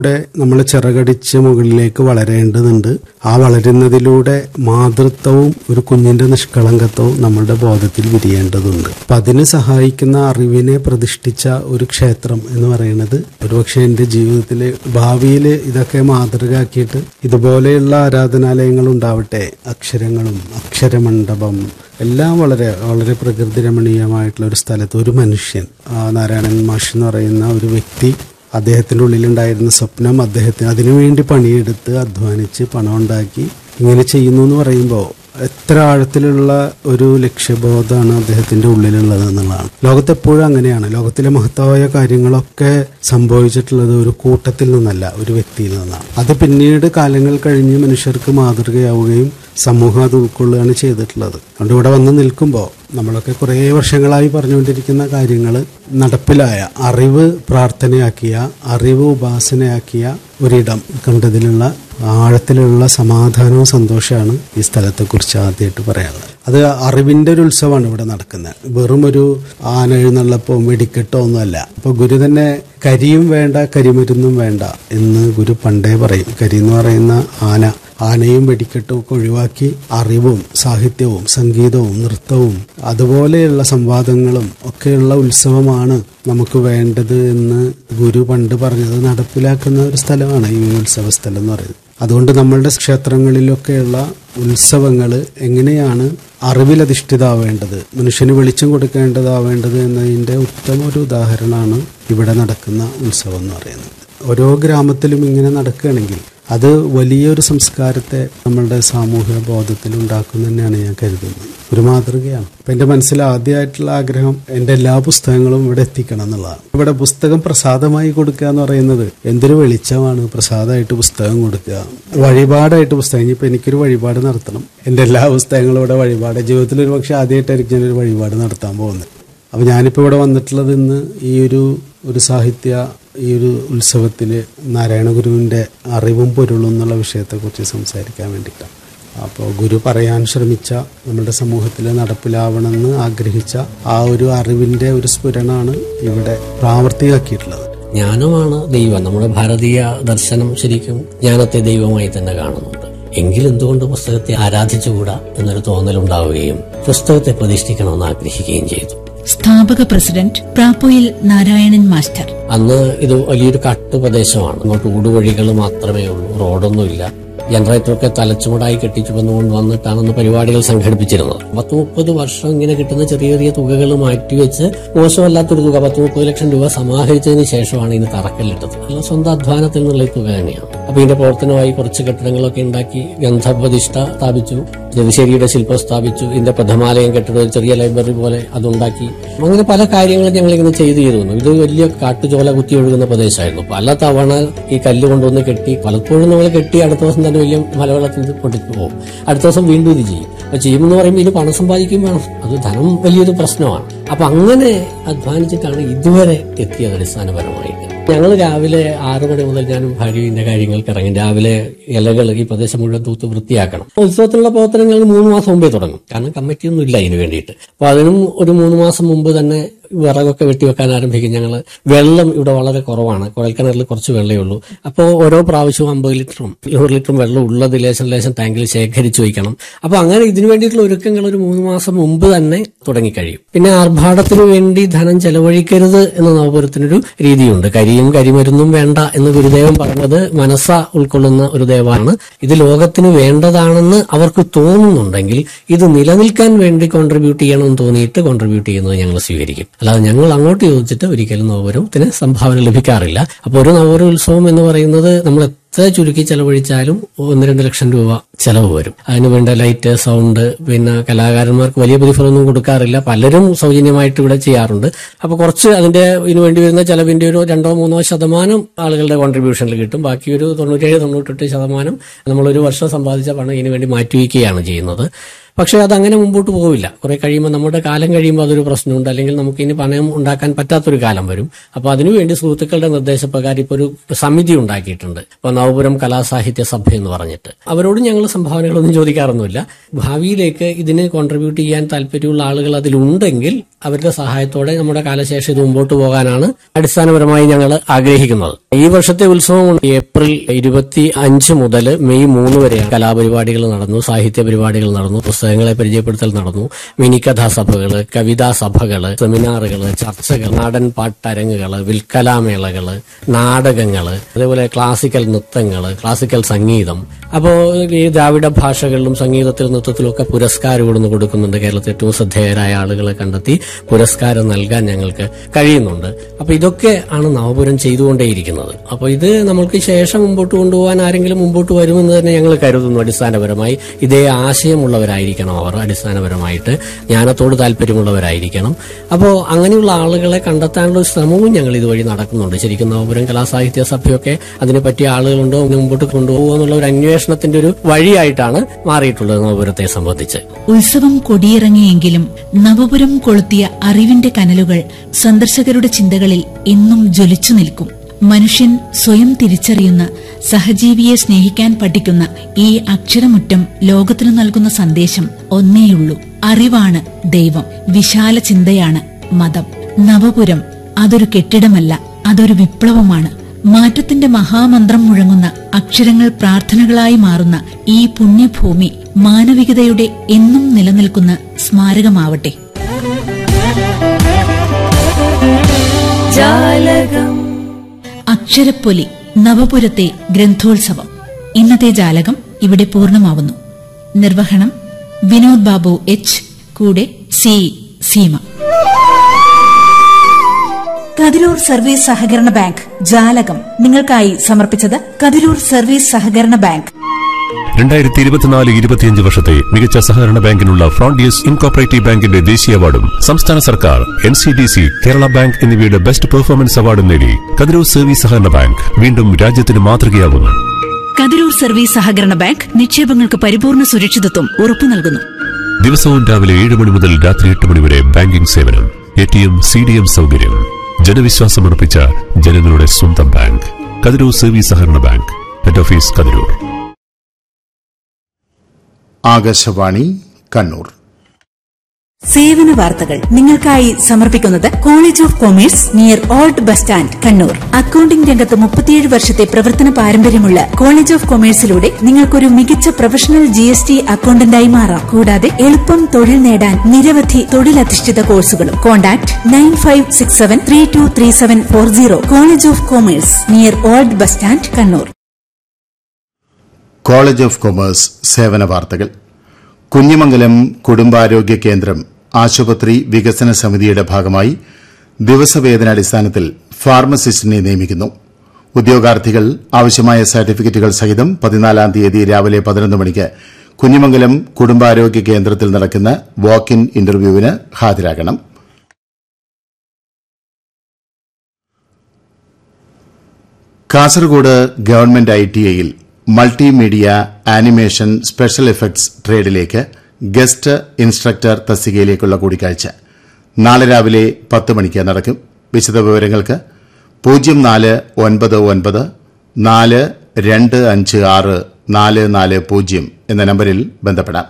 ഇവിടെ നമ്മൾ ചിറകടിച്ച് മുകളിലേക്ക് വളരേണ്ടതുണ്ട് ആ വളരുന്നതിലൂടെ മാതൃത്വവും ഒരു കുഞ്ഞിന്റെ നിഷ്കളങ്കത്വവും നമ്മളുടെ ബോധത്തിൽ വിരിയേണ്ടതുണ്ട് അപ്പൊ അതിന് സഹായിക്കുന്ന അറിവിനെ പ്രതിഷ്ഠിച്ച ഒരു ക്ഷേത്രം എന്ന് പറയുന്നത് ഒരുപക്ഷെ എന്റെ ജീവിതത്തിൽ ഭാവിയിൽ ഇതൊക്കെ മാതൃകയാക്കിയിട്ട് ഇതുപോലെയുള്ള ആരാധനാലയങ്ങൾ ഉണ്ടാവട്ടെ അക്ഷരങ്ങളും അക്ഷരമണ്ഡപം എല്ലാം വളരെ വളരെ പ്രകൃതി രമണീയമായിട്ടുള്ള ഒരു സ്ഥലത്ത് ഒരു മനുഷ്യൻ ആ നാരായണൻ മാഷ് എന്ന് പറയുന്ന ഒരു വ്യക്തി അദ്ദേഹത്തിൻ്റെ ഉള്ളിലുണ്ടായിരുന്ന സ്വപ്നം അദ്ദേഹത്തിന് അതിനുവേണ്ടി പണിയെടുത്ത് അധ്വാനിച്ച് പണം ഉണ്ടാക്കി ഇങ്ങനെ ചെയ്യുന്നു എന്ന് പറയുമ്പോൾ എത്ര ആഴത്തിലുള്ള ഒരു ലക്ഷ്യബോധമാണ് അദ്ദേഹത്തിന്റെ ഉള്ളിലുള്ളത് എന്നുള്ളതാണ് ലോകത്ത് എപ്പോഴും അങ്ങനെയാണ് ലോകത്തിലെ മഹത്തായ കാര്യങ്ങളൊക്കെ സംഭവിച്ചിട്ടുള്ളത് ഒരു കൂട്ടത്തിൽ നിന്നല്ല ഒരു വ്യക്തിയിൽ നിന്നാണ് അത് പിന്നീട് കാലങ്ങൾ കഴിഞ്ഞ് മനുഷ്യർക്ക് മാതൃകയാവുകയും സമൂഹം അത് ഉൾക്കൊള്ളുകയാണ് ചെയ്തിട്ടുള്ളത് അതുകൊണ്ട് ഇവിടെ വന്ന് നിൽക്കുമ്പോൾ നമ്മളൊക്കെ കുറേ വർഷങ്ങളായി പറഞ്ഞുകൊണ്ടിരിക്കുന്ന കാര്യങ്ങൾ നടപ്പിലായ അറിവ് പ്രാർത്ഥനയാക്കിയ അറിവ് ഉപാസനയാക്കിയ ഒരിടം കണ്ടതിലുള്ള ആഴത്തിലുള്ള സമാധാനവും സന്തോഷമാണ് ഈ സ്ഥലത്തെക്കുറിച്ച് ആദ്യമായിട്ട് പറയാനുള്ളത് അത് അറിവിന്റെ ഒരു ഉത്സവമാണ് ഇവിടെ നടക്കുന്നത് വെറും ഒരു ആന എഴുന്നള്ളപ്പോ വെടിക്കെട്ടോ ഒന്നുമല്ല അപ്പൊ ഗുരു തന്നെ കരിയും വേണ്ട കരിമരുന്നും വേണ്ട എന്ന് ഗുരു പണ്ടേ പറയും കരി എന്ന് പറയുന്ന ആന ആനയും വെടിക്കെട്ടും ഒക്കെ ഒഴിവാക്കി അറിവും സാഹിത്യവും സംഗീതവും നൃത്തവും അതുപോലെയുള്ള സംവാദങ്ങളും ഒക്കെയുള്ള ഉത്സവമാണ് നമുക്ക് വേണ്ടത് എന്ന് ഗുരു പണ്ട് പറഞ്ഞത് നടപ്പിലാക്കുന്ന ഒരു സ്ഥലമാണ് ഈ ഉത്സവ സ്ഥലം എന്ന് പറയുന്നത് അതുകൊണ്ട് നമ്മളുടെ ക്ഷേത്രങ്ങളിലൊക്കെയുള്ള ഉത്സവങ്ങൾ എങ്ങനെയാണ് അറിവിലധിഷ്ഠിതാവേണ്ടത് മനുഷ്യന് വെളിച്ചം കൊടുക്കേണ്ടതാവേണ്ടത് എന്നതിൻ്റെ ഉത്തമ ഒരു ഉദാഹരണമാണ് ഇവിടെ നടക്കുന്ന ഉത്സവം എന്ന് പറയുന്നത് ഓരോ ഗ്രാമത്തിലും ഇങ്ങനെ നടക്കുകയാണെങ്കിൽ അത് വലിയൊരു സംസ്കാരത്തെ നമ്മളുടെ സാമൂഹിക ബോധത്തിൽ ഉണ്ടാക്കും തന്നെയാണ് ഞാൻ കരുതുന്നത് ഒരു മാതൃകയാണ് ഇപ്പം എൻ്റെ മനസ്സിൽ ആദ്യമായിട്ടുള്ള ആഗ്രഹം എൻ്റെ എല്ലാ പുസ്തകങ്ങളും ഇവിടെ എത്തിക്കണം എന്നുള്ളതാണ് ഇവിടെ പുസ്തകം പ്രസാദമായി കൊടുക്കുക എന്ന് പറയുന്നത് എന്തൊരു വെളിച്ചമാണ് പ്രസാദമായിട്ട് പുസ്തകം കൊടുക്കുക വഴിപാടായിട്ട് പുസ്തകം ഇനിയിപ്പോൾ എനിക്കൊരു വഴിപാട് നടത്തണം എൻ്റെ എല്ലാ പുസ്തകങ്ങളും ഇവിടെ വഴിപാട് ജീവിതത്തിൽ ഒരു പക്ഷേ ആദ്യമായിട്ടായിരിക്കും ഞാനൊരു വഴിപാട് നടത്താൻ പോകുന്നത് അപ്പോൾ ഞാനിപ്പോൾ ഇവിടെ വന്നിട്ടുള്ളത് ഇന്ന് ഈ ഒരു ഒരു സാഹിത്യ ഈ ഒരു ഉത്സവത്തിൽ നാരായണ ഗുരുവിൻ്റെ അറിവും പൊരുളും എന്നുള്ള വിഷയത്തെക്കുറിച്ച് സംസാരിക്കാൻ വേണ്ടിയിട്ടാണ് അപ്പോൾ ഗുരു പറയാൻ ശ്രമിച്ച നമ്മുടെ സമൂഹത്തിൽ നടപ്പിലാവണമെന്ന് ആഗ്രഹിച്ച ആ ഒരു അറിവിൻ്റെ ഒരു സ്ഫുരണമാണ് ഇവിടെ പ്രാവർത്തികമാക്കിയിട്ടുള്ളത് ജ്ഞാനമാണ് ദൈവം നമ്മുടെ ഭാരതീയ ദർശനം ശരിക്കും ജ്ഞാനത്തെ ദൈവമായി തന്നെ കാണുന്നുണ്ട് എങ്കിൽ എന്തുകൊണ്ട് പുസ്തകത്തെ ആരാധിച്ചുകൂടാ എന്നൊരു തോന്നലുണ്ടാവുകയും പുസ്തകത്തെ പ്രതിഷ്ഠിക്കണമെന്ന് ആഗ്രഹിക്കുകയും ചെയ്തു സ്ഥാപക പ്രസിഡന്റ് പ്രാപ്പോയിൽ നാരായണൻ മാസ്റ്റർ അന്ന് ഇത് വലിയൊരു കാട്ടുപ്രദേശമാണ് അങ്ങോട്ട് ഊടുവഴികൾ മാത്രമേ ഉള്ളൂ റോഡൊന്നുമില്ല ജനറേറ്ററൊക്കെ തലച്ചുമടായി കെട്ടിച്ചുവന്നുകൊണ്ട് വന്നിട്ടാണ് അന്ന് പരിപാടികൾ സംഘടിപ്പിച്ചിരുന്നത് പത്ത് മുപ്പത് വർഷം ഇങ്ങനെ കിട്ടുന്ന ചെറിയ ചെറിയ തുകകൾ മാറ്റിവെച്ച് മോശമല്ലാത്തൊരു തുക പത്ത് മുപ്പത് ലക്ഷം രൂപ സമാഹരിച്ചതിന് ശേഷമാണ് ഇതിന് തറക്കല്ലിട്ടത് അല്ല സ്വന്തം അധ്വാനത്തിൽ നിന്നുള്ള ഈ തുക തന്നെയാണ് അപ്പൊ ഇതിന്റെ പ്രവർത്തനമായി കുറച്ച് കെട്ടിടങ്ങളൊക്കെ ഉണ്ടാക്കി ഗന്ധപ്രതിഷ്ഠ സ്ഥാപിച്ചു ജലശ്ശേരിയുടെ ശില്പം സ്ഥാപിച്ചു ഇതിന്റെ പ്രഥമാലയം കെട്ടിടം ഒരു ചെറിയ ലൈബ്രറി പോലെ അതുണ്ടാക്കി അങ്ങനെ പല കാര്യങ്ങളും ഞങ്ങൾ ഇങ്ങനെ ചെയ്തു ചെയ്തിരുന്നു ഇത് വലിയ കാട്ടുചോല കുത്തി ഒഴുകുന്ന പ്രദേശമായിരുന്നു പല തവണ ഈ കല്ല് കൊണ്ടുവന്ന് കെട്ടി പലപ്പോഴും നമ്മൾ കെട്ടി അടുത്ത ദിവസം തന്നെ വലിയ മലവെള്ളത്തിൽ പൊട്ടിച്ചു പോകും അടുത്ത ദിവസം വീണ്ടും ഇത് ചെയ്യും അപ്പൊ ചെയ്യുമെന്ന് പറയുമ്പോൾ ഇതിന് പണം സമ്പാദിക്കും വേണം അത് ധനം വലിയൊരു പ്രശ്നമാണ് അപ്പൊ അങ്ങനെ അധ്വാനിച്ചിട്ടാണ് ഇതുവരെ എത്തിയത് അടിസ്ഥാനപരമായിട്ട് ഞങ്ങൾ രാവിലെ ആറു മണി മുതൽ ഞാൻ ഭാര്യയുടെ കാര്യങ്ങൾക്ക് ഇറങ്ങി രാവിലെ ഇലകൾ ഈ പ്രദേശം മുഴുവൻ തൂത്ത് വൃത്തിയാക്കണം ഉത്സവത്തിലുള്ള പ്രവർത്തനങ്ങൾ മൂന്ന് മാസം മുമ്പേ തുടങ്ങും കാരണം കമ്മിറ്റിയൊന്നും ഇല്ല ഇതിന് വേണ്ടിയിട്ട് അപ്പൊ അതിനും ഒരു മൂന്ന് മാസം മുമ്പ് തന്നെ വിറകൊക്കെ വെട്ടിവെക്കാൻ ആരംഭിക്കും ഞങ്ങൾ വെള്ളം ഇവിടെ വളരെ കുറവാണ് കുഴൽക്കിണറിൽ കുറച്ച് വെള്ളമേ ഉള്ളൂ അപ്പോൾ ഓരോ പ്രാവശ്യവും അമ്പത് ലിറ്ററും നൂറ് ലിറ്ററും വെള്ളം ഉള്ളത് ലേശം ലേശം ടാങ്കിൽ ശേഖരിച്ചു വയ്ക്കണം അപ്പൊ അങ്ങനെ ഇതിനു വേണ്ടിയിട്ടുള്ള ഒരുക്കങ്ങൾ ഒരു മൂന്ന് മാസം മുമ്പ് തന്നെ തുടങ്ങിക്കഴിയും പിന്നെ ആർഭാടത്തിന് വേണ്ടി ധനം ചെലവഴിക്കരുത് എന്ന നവപുരത്തിനൊരു രീതിയുണ്ട് കരിയും കരിമരുന്നും വേണ്ട എന്ന് ഗുരുദേവൻ പറഞ്ഞത് മനസ്സ ഉൾക്കൊള്ളുന്ന ഒരു ദേവാണ് ഇത് ലോകത്തിന് വേണ്ടതാണെന്ന് അവർക്ക് തോന്നുന്നുണ്ടെങ്കിൽ ഇത് നിലനിൽക്കാൻ വേണ്ടി കോൺട്രിബ്യൂട്ട് ചെയ്യണമെന്ന് തോന്നിയിട്ട് കോൺട്രിബ്യൂട്ട് ചെയ്യുന്നത് ഞങ്ങൾ സ്വീകരിക്കും അല്ലാതെ ഞങ്ങൾ അങ്ങോട്ട് ചോദിച്ചിട്ട് ഒരിക്കലും നവപുരത്തിന് സംഭാവന ലഭിക്കാറില്ല അപ്പോൾ ഒരു നവപുര ഉത്സവം എന്ന് പറയുന്നത് നമ്മൾ എത്ര ചുരുക്കി ചെലവഴിച്ചാലും ഒന്ന് രണ്ട് ലക്ഷം രൂപ ചെലവ് വരും അതിന് വേണ്ട ലൈറ്റ് സൗണ്ട് പിന്നെ കലാകാരന്മാർക്ക് വലിയ പ്രതിഫലമൊന്നും കൊടുക്കാറില്ല പലരും സൗജന്യമായിട്ട് ഇവിടെ ചെയ്യാറുണ്ട് അപ്പൊ കുറച്ച് അതിന്റെ ഇതിന് വേണ്ടി വരുന്ന ചെലവിന്റെ ഒരു രണ്ടോ മൂന്നോ ശതമാനം ആളുകളുടെ കോൺട്രിബ്യൂഷനിൽ കിട്ടും ബാക്കി ഒരു തൊണ്ണൂറ്റേഴ് തൊണ്ണൂറ്റെട്ട് ശതമാനം നമ്മളൊരു വർഷം സമ്പാദിച്ച പണം ഇതിനു വേണ്ടി മാറ്റിവെക്കുകയാണ് ചെയ്യുന്നത് പക്ഷേ അത് അങ്ങനെ മുമ്പോട്ട് പോവില്ല കുറെ കഴിയുമ്പോൾ നമ്മുടെ കാലം കഴിയുമ്പോൾ അതൊരു പ്രശ്നമുണ്ട് അല്ലെങ്കിൽ നമുക്ക് ഇനി പണയം ഉണ്ടാക്കാൻ പറ്റാത്തൊരു കാലം വരും അപ്പോൾ അതിനുവേണ്ടി സുഹൃത്തുക്കളുടെ നിർദ്ദേശപ്രകാരം ഇപ്പോൾ ഒരു സമിതി ഉണ്ടാക്കിയിട്ടുണ്ട് ഇപ്പോൾ നവപുരം കലാസാഹിത്യ സഭ എന്ന് പറഞ്ഞിട്ട് അവരോട് ഞങ്ങൾ സംഭാവനകളൊന്നും ചോദിക്കാറൊന്നുമില്ല ഭാവിയിലേക്ക് ഇതിന് കോൺട്രിബ്യൂട്ട് ചെയ്യാൻ താല്പര്യമുള്ള ആളുകൾ അതിലുണ്ടെങ്കിൽ അവരുടെ സഹായത്തോടെ നമ്മുടെ കാലശേഷം ഇത് മുമ്പോട്ട് പോകാനാണ് അടിസ്ഥാനപരമായി ഞങ്ങൾ ആഗ്രഹിക്കുന്നത് ഈ വർഷത്തെ ഉത്സവം ഏപ്രിൽ ഇരുപത്തി അഞ്ച് മുതൽ മെയ് മൂന്ന് വരെയാണ് കലാപരിപാടികൾ നടന്നു സാഹിത്യ പരിപാടികൾ നടന്നു പുസ്തകങ്ങളെ പരിചയപ്പെടുത്തൽ നടന്നു മിനിക്കഥാ സഭകൾ കവിതാ സഭകൾ സെമിനാറുകൾ ചർച്ചകൾ നാടൻ പാട്ടരങ്ങുകൾ വിൽക്കലാമേളകൾ നാടകങ്ങൾ അതേപോലെ ക്ലാസിക്കൽ നൃത്തങ്ങൾ ക്ലാസിക്കൽ സംഗീതം അപ്പോൾ ഈ ദ്രാവിഡ ഭാഷകളിലും സംഗീതത്തിലും നൃത്തത്തിലും ഒക്കെ പുരസ്കാരം ഇവിടുന്ന് കൊടുക്കുന്നുണ്ട് കേരളത്തിൽ ഏറ്റവും ശ്രദ്ധേയരായ ആളുകളെ കണ്ടെത്തി പുരസ്കാരം നൽകാൻ ഞങ്ങൾക്ക് കഴിയുന്നുണ്ട് അപ്പൊ ഇതൊക്കെ ആണ് നവപുരം ചെയ്തുകൊണ്ടേയിരിക്കുന്നത് അപ്പോൾ ഇത് നമ്മൾക്ക് ശേഷം മുമ്പോട്ട് കൊണ്ടുപോകാൻ ആരെങ്കിലും മുമ്പോട്ട് വരുമെന്ന് തന്നെ ഞങ്ങൾ കരുതുന്നു അടിസ്ഥാനപരമായി ഇതേ ആശയമുള്ളവരായിരിക്കണം അവർ അടിസ്ഥാനപരമായിട്ട് ജ്ഞാനത്തോട് താല്പര്യമുള്ളവരായിരിക്കണം അപ്പോൾ അങ്ങനെയുള്ള ആളുകളെ കണ്ടെത്താനുള്ള ഒരു ശ്രമവും ഞങ്ങൾ ഇതുവഴി നടക്കുന്നുണ്ട് ശരിക്കും നവപുരം കലാസാഹിത്യ സഭയൊക്കെ അതിനെ പറ്റിയ ആളുകളുണ്ടോ അതിനെ മുമ്പോട്ട് കൊണ്ടുപോകുക എന്നുള്ള ഒരു അന്വേഷണത്തിന്റെ ഒരു വഴിയായിട്ടാണ് മാറിയിട്ടുള്ളത് നവപുരത്തെ സംബന്ധിച്ച് ഉത്സവം കൊടിയിറങ്ങിയെങ്കിലും നവപുരം കൊളുത്തിയ അറിവിന്റെ കനലുകൾ സന്ദർശകരുടെ ചിന്തകളിൽ എന്നും ജ്വലിച്ചു നിൽക്കും മനുഷ്യൻ സ്വയം തിരിച്ചറിയുന്ന സഹജീവിയെ സ്നേഹിക്കാൻ പഠിക്കുന്ന ഈ അക്ഷരമുറ്റം ലോകത്തിനു നൽകുന്ന സന്ദേശം ഒന്നേയുള്ളൂ അറിവാണ് ദൈവം വിശാല ചിന്തയാണ് മതം നവപുരം അതൊരു കെട്ടിടമല്ല അതൊരു വിപ്ലവമാണ് മാറ്റത്തിന്റെ മഹാമന്ത്രം മുഴങ്ങുന്ന അക്ഷരങ്ങൾ പ്രാർത്ഥനകളായി മാറുന്ന ഈ പുണ്യഭൂമി മാനവികതയുടെ എന്നും നിലനിൽക്കുന്ന സ്മാരകമാവട്ടെ അക്ഷരപ്പൊലി നവപുരത്തെ ഗ്രന്ഥോത്സവം ഇന്നത്തെ ജാലകം ഇവിടെ പൂർണ്ണമാവുന്നു നിർവഹണം വിനോദ് ബാബു എച്ച് കൂടെ സി സീമ കതിരൂർ സർവീസ് സഹകരണ ബാങ്ക് ജാലകം നിങ്ങൾക്കായി സമർപ്പിച്ചത് കതിരൂർ സർവീസ് സഹകരണ ബാങ്ക് രണ്ടായിരത്തി ഇരുപത്തിനാല് ഇരുപത്തിയഞ്ച് വർഷത്തെ മികച്ച സഹകരണ ബാങ്കിനുള്ള ഫ്രോണ്ടിയസ് ഇൻകോപ്പറേറ്റീവ് ബാങ്കിന്റെ ദേശീയ അവാർഡും സംസ്ഥാന സർക്കാർ N C D C Kerala bank എന്നിവയുടെ ബെസ്റ്റ് പെർഫോമൻസ് അവാർഡും നേടി കതിരൂർ സർവീസ് സഹകരണ ബാങ്ക് വീണ്ടും രാജ്യത്തിന് മാതൃകയാവുന്നു കതിരൂർ സർവീസ് സഹകരണ ബാങ്ക് നിക്ഷേപങ്ങൾക്ക് പരിപൂർണ സുരക്ഷിതത്വം ഉറപ്പു നൽകുന്നു ദിവസവും രാവിലെ ഏഴ് മണി മുതൽ രാത്രി എട്ട് മണി വരെ ബാങ്കിംഗ് സേവനം A T M C D M സൗകര്യം ജനവിശ്വാസമർപ്പിച്ച ജനങ്ങളുടെ സ്വന്തം ബാങ്ക് കതിരൂർ സർവീസ് സഹകരണ bank head office Kathirur Akashvani Kannur സേവന വാർത്തകൾ നിങ്ങൾക്കായി സമർപ്പിക്കുന്നത് college of commerce near old bus stand Kannur അക്കൌണ്ടിംഗ് രംഗത്ത് മുപ്പത്തിയേഴ് വർഷത്തെ പ്രവർത്തന പാരമ്പര്യമുള്ള കോളേജ് ഓഫ് കൊമേഴ്സിലൂടെ നിങ്ങൾക്കൊരു മികച്ച പ്രൊഫഷണൽ ജി എസ് ടി അക്കൌണ്ടന്റായി മാറാം കൂടാതെ എളുപ്പം തൊഴിൽ നേടാൻ നിരവധി തൊഴിലധിഷ്ഠിത കോഴ്സുകളും contact nine five six seven three two three seven four zero college of commerce near old bus stand Kannur college of commerce സേവന വാർത്തകൾ കുഞ്ഞിമംഗലം കുടുംബാരോഗ്യ കേന്ദ്രം ആശുപത്രി വികസന സമിതിയുടെ ഭാഗമായി ദിവസവേതനാടിസ്ഥാനത്തിൽ ഫാർമസിസ്റ്റിനെ നിയമിക്കുന്നു ഉദ്യോഗാർത്ഥികൾ ആവശ്യമായ സർട്ടിഫിക്കറ്റുകൾ സഹിതം പതിനാലാം തീയതി രാവിലെ പതിനൊന്ന് മണിക്ക് കുഞ്ഞിമംഗലം കുടുംബാരോഗ്യ കേന്ദ്രത്തിൽ നടക്കുന്ന വാക്ക് ഇൻ ഇന്റർവ്യൂവിന് ഹാജരാകണം കാസർഗോഡ് ഗവൺമെന്റ് ഐ ടി ഐയിൽ മൾട്ടിമീഡിയ ആനിമേഷൻ സ്പെഷ്യൽ എഫക്ട്സ് ട്രേഡിലേക്ക് ഗസ്റ്റ് ഇൻസ്ട്രക്ടർ തസ്തികയിലേക്കുള്ള കൂടിക്കാഴ്ച നാളെ രാവിലെ പത്ത് മണിക്ക് നടക്കും വിശദവിവരങ്ങൾക്ക് പൂജ്യം നാല് ഒൻപത് ഒൻപത് നാല് രണ്ട് അഞ്ച് ആറ് നാല് നാല് പൂജ്യം എന്ന നമ്പരിൽ ബന്ധപ്പെടാം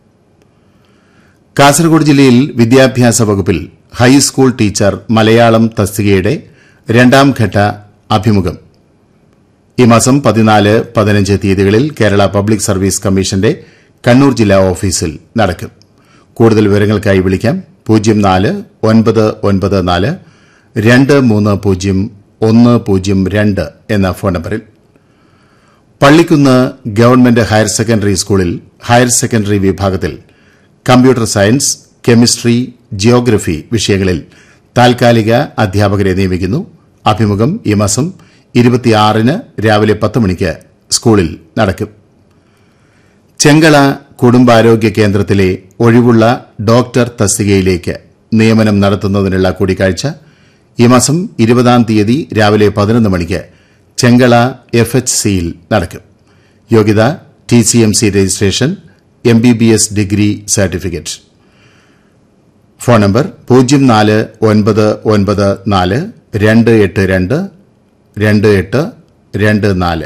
കാസർഗോഡ് ജില്ലയിൽ വിദ്യാഭ്യാസ വകുപ്പിൽ ഹൈസ്കൂൾ ടീച്ചർ മലയാളം തസ്തികയുടെ രണ്ടാം ഘട്ട അഭിമുഖം ഈ മാസം പതിനാല് പതിനഞ്ച് തീയതികളിൽ കേരള പബ്ലിക് സർവീസ് കമ്മീഷന്റെ കണ്ണൂർ ജില്ലാ ഓഫീസിൽ നടക്കും കൂടുതൽ വിവരങ്ങൾക്കായി വിളിക്കാം പൂജ്യം നാല് ഒൻപത് ഒൻപത് നാല് രണ്ട് മൂന്ന് പൂജ്യം ഒന്ന് പൂജ്യം രണ്ട് എന്ന ഫോൺ നമ്പറിൽ പള്ളിക്കുന്ന് ഗവൺമെന്റ് ഹയർ സെക്കൻഡറി സ്കൂളിൽ ഹയർ സെക്കൻഡറി വിഭാഗത്തിൽ കമ്പ്യൂട്ടർ സയൻസ് കെമിസ്ട്രി ജിയോഗ്രഫി വിഷയങ്ങളിൽ താൽക്കാലിക അധ്യാപകരെ നിയമിക്കുന്നു അഭിമുഖം ഈ മാസം ഇരുപത്തിയാറിന് രാവിലെ പത്ത് മണിക്ക് സ്കൂളിൽ നടക്കും ചെങ്കള കുടുംബാരോഗ്യ കേന്ദ്രത്തിലെ ഒഴിവുള്ള ഡോക്ടർ തസ്തികയിലേക്ക് നിയമനം നടത്തുന്നതിനുള്ള കൂടിക്കാഴ്ച ഈ മാസം ഇരുപതാം തീയതി രാവിലെ പതിനൊന്ന് മണിക്ക് ചെങ്കള എഫ് എച്ച് സിയിൽ നടക്കും യോഗ്യത T C M C registration M B B S degree certificate phone number പൂജ്യം നാല് ഒൻപത് ഒൻപത് നാല് രണ്ട് എട്ട് രണ്ട് രണ്ട് എട്ട് രണ്ട് നാല്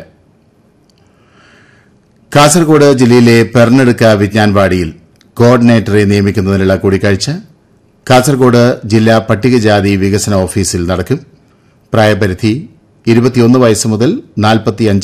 കാസർഗോഡ് ജില്ലയിലെ പെർണെടുക്ക വിജ്ഞാൻവാടിയിൽ കോർഡിനേറ്ററെ നിയമിക്കുന്നതിനുള്ള കൂടിക്കാഴ്ച കാസർഗോഡ് ജില്ലാ പട്ടികജാതി വികസന ഓഫീസിൽ നടക്കും പ്രായപരിധി ഇരുപത്തിയൊന്ന് വയസ്സ് മുതൽ നാൽപ്പത്തിയഞ്ച്